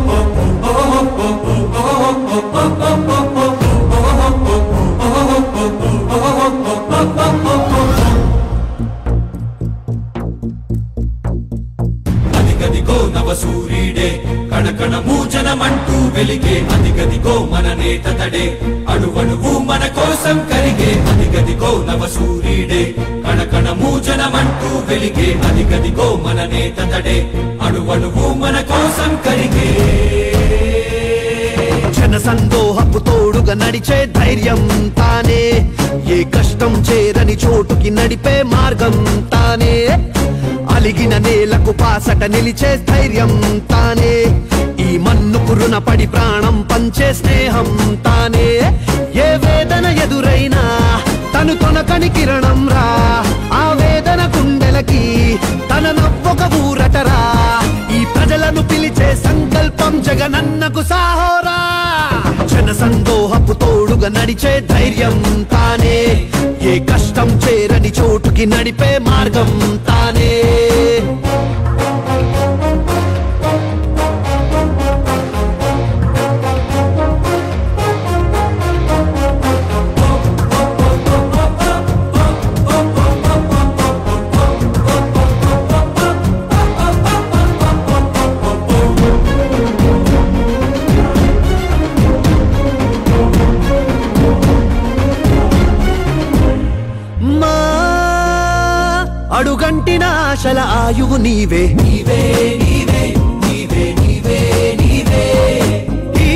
అదిగదిగో నవ సూర్యుడే కణకణ మూచనమంటూ వెలిగే అదిగదిగో మన నేత తడే అణువణువు మన కోసం కరిగే అదిగదిగో నవ సూర్యుడే కణకణ మూచనమంటూ వెలిగే అదిగదిగో మన నేత తడే అణువణువు మన కోసం కరిగే జన సందోహపు తోడుగా నడిచే ధైర్యం తానే ఏ కష్టం చేరని చోటుకి నడిపే మార్గం తానే అలిగిన నేలకు పాసట నిలిచే ధైర్యం తానే ఈ మన్నుకు రుణపడి ప్రాణం పంచే స్నేహం తానే ఏ వేదన ఎదురైనా తను తొనకని కిరణం రా ఆ వేదన గుండెలకి తన నవ్వొక ఊరటరా ఈ ప్రజలను పిలిచే సంకల్పం జగనన్నకు సాహోరా జన సందోహపు తోడుగా నడిచే ధైర్యం తానే ఏ కష్టం చేరని చోటుకి నడిపే మార్గం తానే మా అడుగంటిన ఆశల ఆయువు నీవే నీవే నీవే నీవే నీవే నీవే ఈ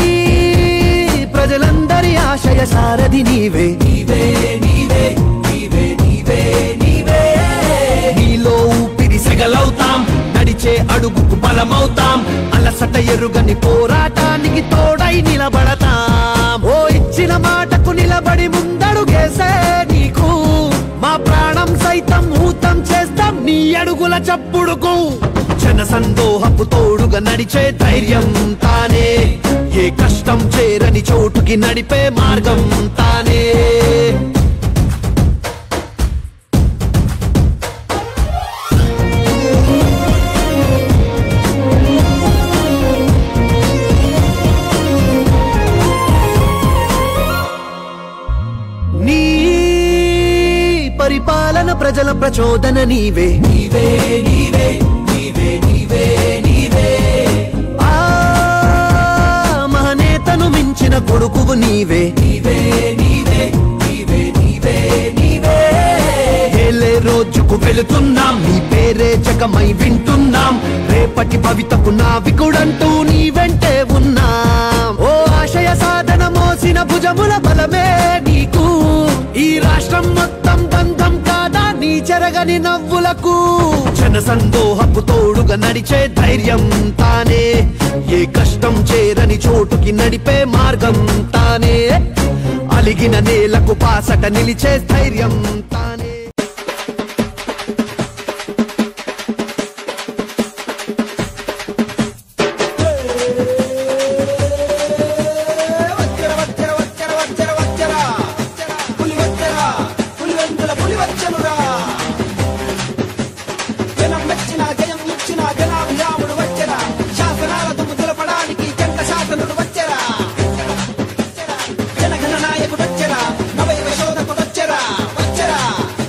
ప్రజలందరి ఆశయ సారథి నీవే నీవే నీవే నీవే నీవే నీవే నీలో ఊపిరి సెగలవుతాం నడిచే అడుగుకు బలమవుతాం అలసట ఎరుగని పోరాటానికి తోడై నిలబడతాం ఓ ఇచ్చిన మాటకు నిలబడి ముందడుగేసే నీకు మా ప్రాణం సైతం ఊతం చేస్తాం నీ అడుగుల చప్పుడుకు జన సందోహపు తోడుగా నడిచే ధైర్యం తానే ఏ కష్టం చేరని చోటుకి నడిపే మార్గం తానే నీ పరిపాలన ప్రజల ప్రచోదన నీవే నీవే నీవే నీవే నీవే నీవే ఆ మహనేతను మించిన కొడుకువు నీవే నీవే నీవే నీవే నీవే నీవే ఏలే రోజుకు వెళుతున్నాం నీ పేరే జగమై వింటున్నాం రేపటి భవితకు నావికుడంటూ నీ వెంటే ఉన్నాం ఓ ఆశయ సాధన మోసిన భుజముల బలమే నీకు ఈ రాష్ట్రం మొత్తం బంధం కాదా నీ చెరగని నవ్వులకు జన సందోహపు తోడుగా నడిచే ధైర్యం తానే ఏ కష్టం చేరని చోటుకి నడిపే మార్గం తానే అలిగిన నేలకు పాసట నిలిచే ధైర్యం తానే వచ్చర వచ్చర వచ్చర వచ్చర వచ్చర పులి వచ్చర పులి వెందుల పులి వచ్చనురా జనం మెచ్చిన జయం ఇచ్చిన జనాభిరాముడు వచ్చరా శాసనాల తుమ్ము తులపడానికి జంట శాసనుడు వచ్చరా జనగణ నాయకుడు వచ్చరా నవైవ శోధకుడు వచ్చరా వచ్చరా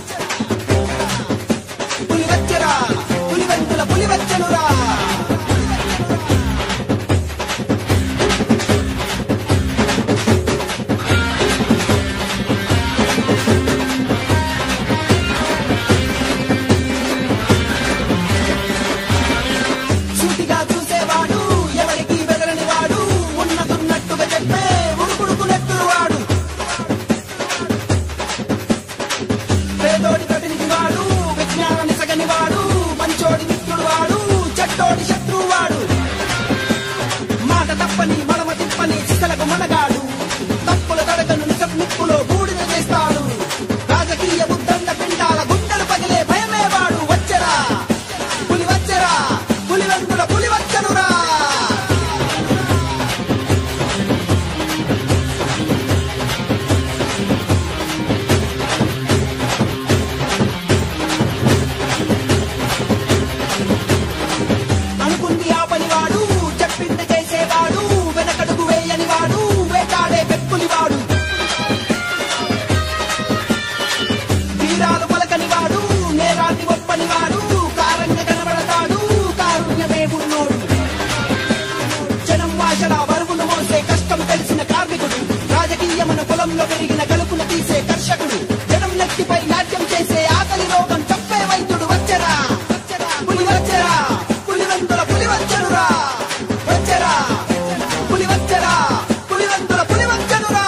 ఉన్నోడు జనం వాచడా బరువును మోసే కష్టం తెలిసిన కార్మికుడు రాజకీయమున పొలంలో పెరిగిన కలుపును తీసే కర్షకుడు జనం నెత్తిపై నాట్యం చేసే ఆకలి రోగం చంపే వైద్యుడు వచ్చరా పులి వచ్చరా పులివెందుల పులి వచ్చరురా వచ్చరా పులి వచ్చరా పులివెందుల పులి వచ్చరురా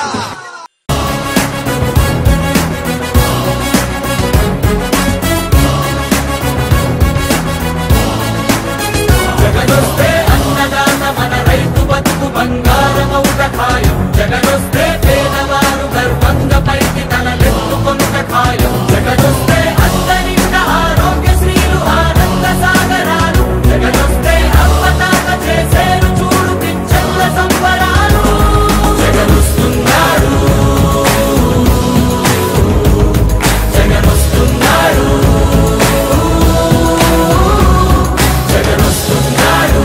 జగనొస్తే అన్నదాన మన రైతు బతుకు బంగారమౌట ఖాయం జగనొస్తే పేదవారు గర్వంగా పైకి తలలెత్తుకొనుట ఖాయం జగనొస్తే అందరింట ఆరోగ్యశ్రీలు ఆనంద సాగరాలు జగనొస్తే అమ్మతాత చేసేరు చూడు పిచ్చల్ల సంబరాలు జగనొస్తున్నాడు జగనొస్తున్నాడు జగనొస్తున్నాడు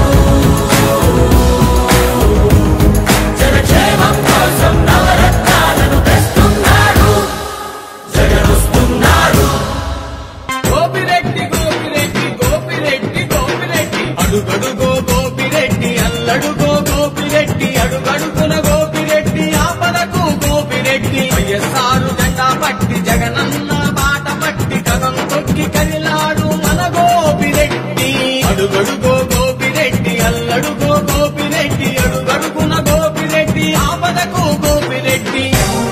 జనక్షేమం కోసం నవరత్నాలను తెస్తున్నాడు జగనొస్తున్నాడు గోపిరెడ్డి గోపిరెడ్డి గోపిరెడ్డి గోపిరెడ్డి అడుగడుగో గోపిరెడ్డి అల్లడుగో గోపిరెడ్డి అడుగడుగున గోపిరెడ్డి ఆపదకు గోపిరెడ్డి వైఎస్ఆరు జెండా పట్టి జగనన్న బాట పట్టి కథం తొక్కి కదిలాడు మన గోపిరెడ్డి అడుగడుగో గోపిరెడ్డి అల్లడుగో గోపిరెడ్డి అడుగడుగున గోపిరెడ్డి ఆపదకు గోపిరెడ్డి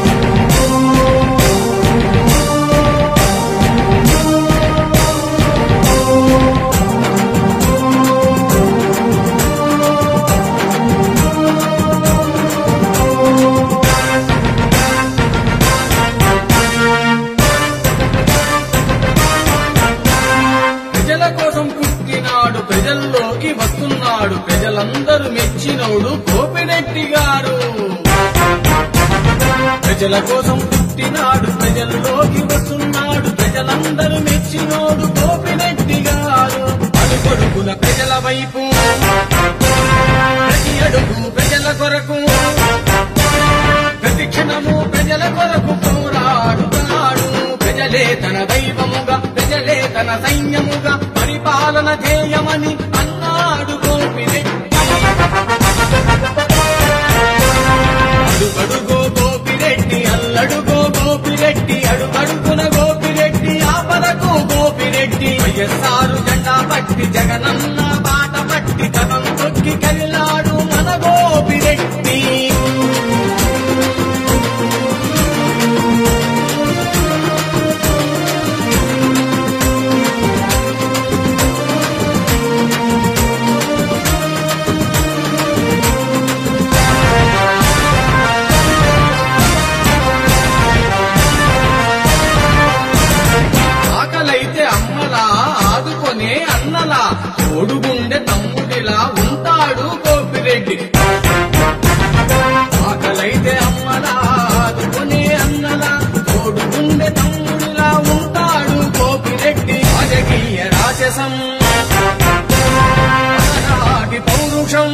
ప్రజల కోసం పుట్టినాడు ప్రజల్లోకి వస్తున్నాడు ప్రజలందరూ మెచ్చినోడు గోపిరెడ్డి గారు ప్రజల కోసం పుట్టినాడు ప్రజల్లోకి వస్తున్నాడు ప్రజలందరూ మెచ్చినోడు గోపిరెడ్డి గారు అడుగడుగున ప్రజల వైపు ప్రతి అడుగు ప్రజల కొరకు ప్రతి క్షణము ప్రజల కొరకు పోరాడుతాడు ప్రజలే తన దైవముగా ప్రజలే తన సైన్యముగా పరిపాలన చేయమని అన్నాడు గోపిరెడ్డి అడుగడుగో గోపిరెడ్డి అల్లడుగో గోపిరెడ్డి అడుగడుగున గోపిరెడ్డి ఆపదకు గోపిరెడ్డి వైఎస్ఆరు జెండా పట్టి జగనన్న బాట పట్టి కథం తొక్కి కదిలాడు మన గోపిరెడ్డి ఆకలైతే అమ్మలా ఆదుకొనే అన్నలా తోడుగుండె తమ్ముడిలా ఉంటాడు గోపిరెడ్డి ఆకలైతే అమ్మలా ఆదుకొనే అన్నలా తోడుగుండె తమ్ముడిలా ఉంటాడు గోపిరెడ్డి రాజకీయ రాజసం అలనాటి పౌరుషం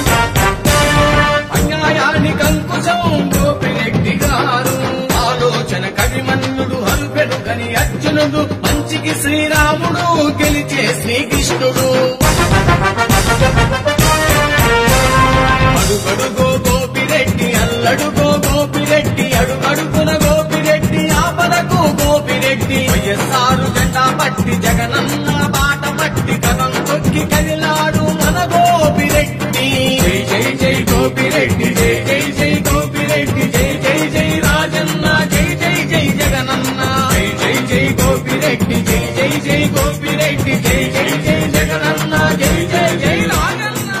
అన్యాయానికి అంకుశం గోపిరెడ్డి గారు ఆలోచన కవిమన్నుడు హల్పెరుగని అర్జునుడు మంచికి శ్రీరాముడు గెలిచే శ్రీకృష్ణుడు అడుగడుగో గోపిరెడ్డి అల్లడుగో గోపిరెడ్డి అడుగడుగున గోపిరెడ్డి ఆపదకు గోపిరెడ్డి వైఎస్ఆరు జెండా పట్టి జగనన్న బాట పట్టి కథం తొక్కి కదిలాడు మన గోపిరెడ్డి జై జై జై గోపిరెడ్డి జై జై జై గోపిరెడ్డి జై జై జై రాజన్న జై జై జై జగనన్న జై జై జై గోపిరెడ్డి జై జై జై గోపిరెడ్డి జై జై జై జగనన్న జై జై జై రాజన్న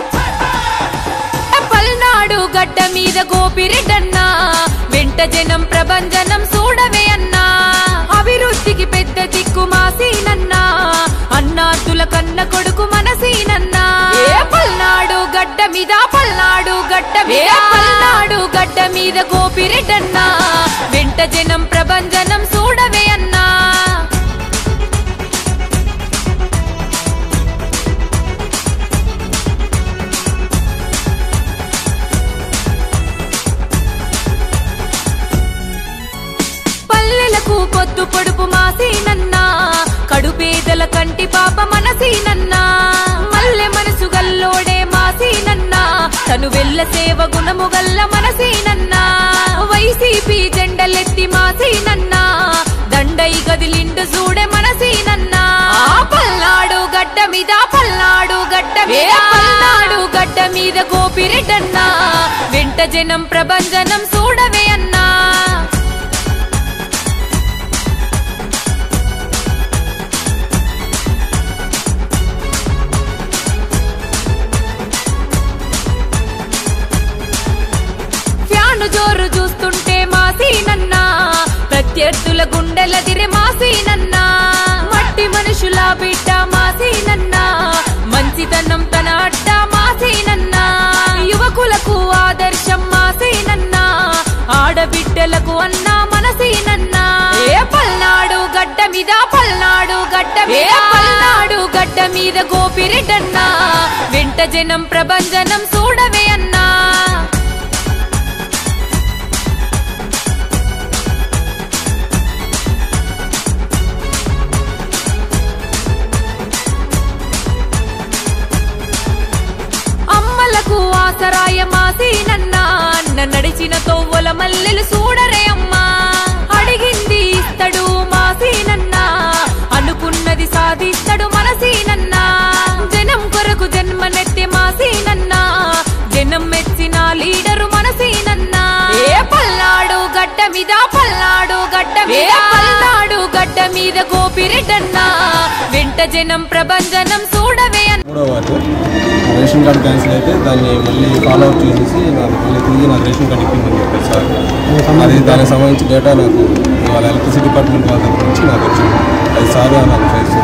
పల్నాడు గడ్డ మీద గోపిరెడ్డన్నా వెంట జనం ప్రభంజనం చూడవే అన్నా అభివృద్ధికి పెద్ద దిక్కు మాసీనన్నా అన్నాతుల కన్న కొడుకు మనసీనన్నా ఏ పల్నాడు గడ్డ మీద పల్నాడు గడ్డ మీద పల్నాడు గడ్డ మీద గోపిరెడ్డన్నా వెంట జనం ప్రభంజనం చూడవే అన్నా పల్లెలకు పొద్దు పొడుపు మాసీనన్నా కడుపేదల కంటి పాప మనసీనన్నా తను వెళ్ళ సేవ గుణము గల్ల మనసీనన్నా వైసీపీ జెండలెత్తి మాసీనన్నా దండై గదిలిండు చూడే మనసీనన్నా ఆ పల్నాడు గడ్డ మీద పల్నాడు గడ్డ మీద పల్నాడు గడ్డ మీద గోపిరెడ్డన్నా వెంట జనం ప్రభంజనం చూడవే అన్నా ఫ్యాను జోరు చూస్తుంటే మాసీనన్నా ప్రత్యర్థుల గుండెల దిరె మాసీనన్నా మట్టి మనుషుల బిడ్డ మాసీనన్నా మంచితనం తన అడ్డ మాసీనన్నా యువకులకు ఆదర్శం మాసీనన్నా ఆడబిడ్డలకు అన్నా మనసీనన్నా ఏ పల్నాడు గడ్డ మీద పల్నాడు గడ్డ మీద పల్నాడు గడ్డ మీద గోపిరెడ్డన్నా వెంట జనం ప్రభంజనం చూడవే అన్నా అమ్మలకు ఆసరాయ మాసీనన్నా అన్న నడిచిన తొవ్వల మల్లెలు చూడరే అమ్మా అడిగింది ఇస్తడు మాసీనన్నా అనుకున్నది సాధిస్తాడు మనసీనన్నా జనం కొరకు జన్మనెత్తే మాసీనన్నా జనం మెచ్చిన లీడరు మనసీనన్నా ఏ పల్నాడు గడ్డ మీద పల్నాడు గడ్డ మీద పల్నాడు గడ్డ మీద గోపిరెడ్డన్నా వెంట జనం ప్రభంజనం చూడవే అన్న మూడో వార్డు రేషన్ కార్డు క్యాన్సిల్ అయితే దాన్ని మళ్ళీ ఫాలో అప్ చేసేసి నాకు మళ్ళీ తిరిగి నాకు రేషన్ కార్డు ఇప్పిందని చెప్పారు సార్ అది దానికి సంబంధించి డేటా నాకు వాళ్ళ ఎలక్ట్రిసిటీ డిపార్ట్మెంట్ వాళ్ళ దగ్గర నుంచి నాకు వచ్చింది అది సార్ నాకు ఫేస్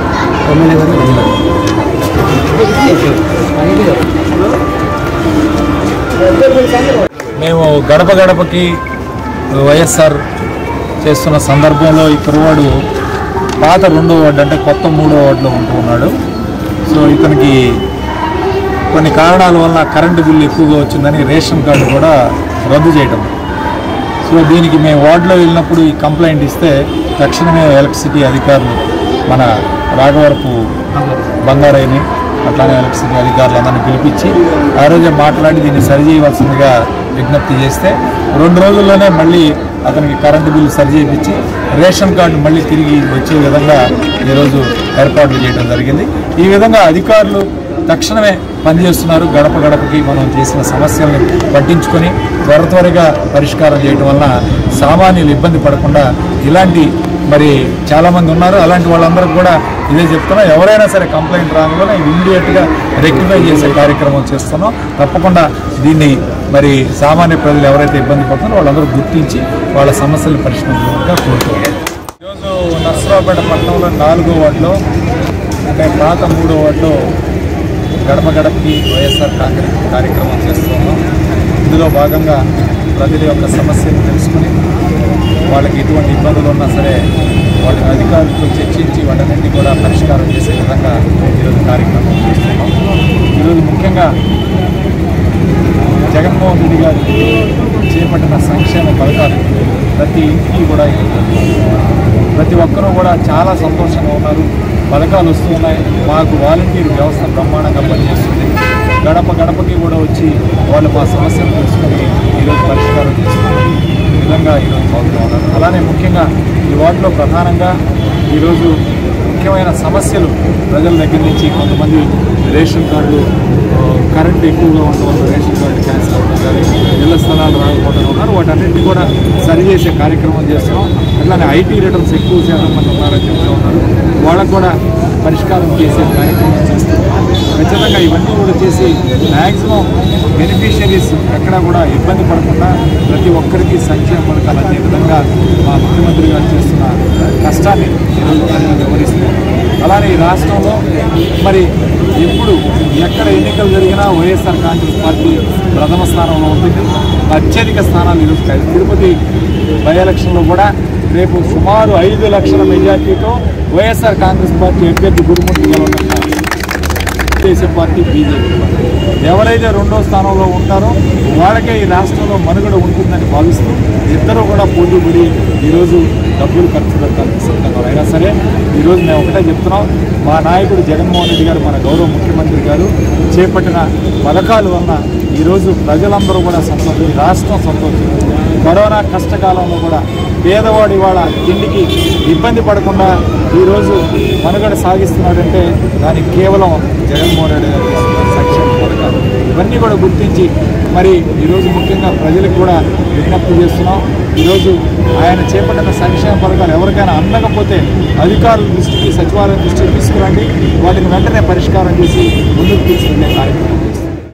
మేము గడప గడపకి వైఎస్ఆర్ చేస్తున్న సందర్భంలో ఈ కురవాడు పాత రెండో వార్డు అంటే కొత్త మూడో వార్డులో ఉంటూ ఉన్నాడు సో ఇతనికి కొన్ని కారణాల వల్ల కరెంటు బిల్లు ఎక్కువగా వచ్చిందని రేషన్ కార్డు కూడా రద్దు చేయటం సో దీనికి మేము వార్డులో వెళ్ళినప్పుడు ఈ కంప్లైంట్ ఇస్తే తక్షణమే ఎలక్ట్రిసిటీ అధికారులు మన రాఘవరపు బంగారైని అట్లానే ఎలక్ట్రిసిటీ అధికారులందరినీ పిలిపించి ఆ రోజే మాట్లాడి దీన్ని సరిచేయవలసిందిగా విజ్ఞప్తి చేస్తే రెండు రోజుల్లోనే మళ్ళీ అతనికి కరెంటు బిల్లు సరి చేయించి రేషన్ కార్డు మళ్ళీ తిరిగి వచ్చే విధంగా ఈరోజు ఏర్పాట్లు చేయడం జరిగింది ఈ విధంగా అధికారులు తక్షణమే పనిచేస్తున్నారు గడప గడపకి మనం చేసిన సమస్యల్ని పట్టించుకొని త్వర త్వరగా పరిష్కారం చేయడం వలన సామాన్యులు ఇబ్బంది పడకుండా ఇలాంటి మరి చాలామంది ఉన్నారు అలాంటి వాళ్ళందరికీ కూడా ఇదే చెప్తున్నా ఎవరైనా సరే కంప్లైంట్ రాగానే ఇమీడియట్గా రెక్టిఫై చేసే కార్యక్రమం చేస్తున్నాం తప్పకుండా దీన్ని మరి సామాన్య ప్రజలు ఎవరైతే ఇబ్బంది పడుతున్నారో వాళ్ళందరూ గుర్తించి వాళ్ళ సమస్యలు పరిష్కరించడానికి కోరుతున్నాం ఈరోజు నర్సరావుపేట పట్టణంలో నాలుగో వార్డులో అంటే పాత మూడో వార్డులో గడప గడపకి వైఎస్ఆర్ కాంగ్రెస్ కార్యక్రమం చేస్తున్నాం ఇందులో భాగంగా ప్రజల యొక్క సమస్యను తెలుసుకుని వాళ్ళకి ఎటువంటి ఇబ్బందులు ఉన్నా సరే వాళ్ళని అధికారులతో చర్చించి వాటన్నింటినీ కూడా పరిష్కారం చేసే విధంగా ఈరోజు కార్యక్రమం చేస్తున్నాం ఈరోజు ముఖ్యంగా జగన్మోహన్ రెడ్డి గారు చేపట్టిన సంక్షేమ పథకాలు ప్రతి ఇంటికి కూడా ఈరోజు ప్రతి ఒక్కరూ కూడా చాలా సంతోషంగా ఉన్నారు పథకాలు వస్తూ ఉన్నాయి మాకు వాలంటీర్ వ్యవస్థ బ్రహ్మాండంగా పనిచేస్తుంది గడప గడపకి కూడా వచ్చి వాళ్ళు మా సమస్యలు తెలుసుకొని ఈరోజు పరిష్కారం చేస్తున్నారు ఈ విధంగా ఈరోజు చదువుతూ ఉన్నారు అలానే ముఖ్యంగా ఈ వార్డులో ప్రధానంగా ఈరోజు ముఖ్యమైన సమస్యలు ప్రజల దగ్గర నుంచి కొంతమంది రేషన్ కార్డులు ఆ, కరెంట్ ఎక్కువగా ఉండడం వల్ల రేషన్ కార్డు క్యాన్సిల్ అవ్వడం కానీ ఇళ్ల స్థలాలు రాకపోవడం ఉన్నారు వాటన్నింటినీ కూడా సరిచేసే కార్యక్రమం చేస్తున్నాం అట్లానే ఐటీ రిటర్న్స్ ఎక్కువ శాతం మంది ఉన్నారని చెప్తూ ఉన్నారు వాళ్ళకు కూడా పరిష్కారం చేసే కార్యక్రమం చేస్తున్నాం ఖచ్చితంగా ఇవన్నీ కూడా చేసి మ్యాక్సిమం బెనిఫిషియరీస్ ఎక్కడా కూడా ఇబ్బంది పడకుండా ప్రతి ఒక్కరికి సంక్షేమ పథకాలు అందే విధంగా మా ముఖ్యమంత్రి గారు చేస్తున్న కష్టాన్ని ఈరోజు ప్రజలు వివరిస్తున్నాం అలానే ఈ రాష్ట్రంలో మరి ఎప్పుడు ఎక్కడ ఎన్నికలు జరిగినా వైఎస్ఆర్ కాంగ్రెస్ పార్టీ ప్రథమ స్థానంలో ఉంటుంది అత్యధిక స్థానాలు ఈరోజు కాదు. తిరుపతి బై ఎలక్షన్లో కూడా రేపు సుమారు ఐదు లక్షల మెజార్టీతో వైఎస్ఆర్ కాంగ్రెస్ పార్టీ అభ్యర్థి గురుమూర్తి గెలవడం తెలుగుదేశం పార్టీ బీజేపీ పార్టీ ఎవరైతే రెండో స్థానంలో ఉంటారో వాళ్ళకే ఈ రాష్ట్రంలో మనుగడ ఉంటుందని భావిస్తూ ఇద్దరు కూడా పోటీ పడి ఈరోజు డబ్బులు ఖర్చు పెట్టడానికి సిద్ధంగా ఉన్నారు. అయినా సరే ఈరోజు మేము ఒకటే చెప్తున్నాం మా నాయకుడు జగన్మోహన్ రెడ్డి గారు మన గౌరవ ముఖ్యమంత్రి గారు చేపట్టిన పథకాల వలన ఈరోజు ప్రజలందరూ కూడా సంతోషం రాష్ట్రం సంతోషించింది కరోనా కష్టకాలంలో కూడా పేదవాడి వాళ్ళ తిండికి ఇబ్బంది పడకుండా ఈరోజు మనుగడ సాగిస్తున్నాడంటే దానికి కేవలం జగన్మోహన్ రెడ్డి గారు తీసుకున్న సంక్షేమ పథకాలు ఇవన్నీ కూడా గుర్తించి మరి ఈరోజు ముఖ్యంగా ప్రజలకు కూడా విజ్ఞప్తి చేస్తున్నాం ఈరోజు ఆయన చేపట్టిన సంక్షేమ పథకాలు ఎవరికైనా అందకపోతే అధికారుల దృష్టికి సచివాలయం దృష్టికి తీసుకురండి వాటిని వెంటనే పరిష్కారం చేసి ముందుకు తీసుకెళ్లే కార్యక్రమం చేస్తున్నాం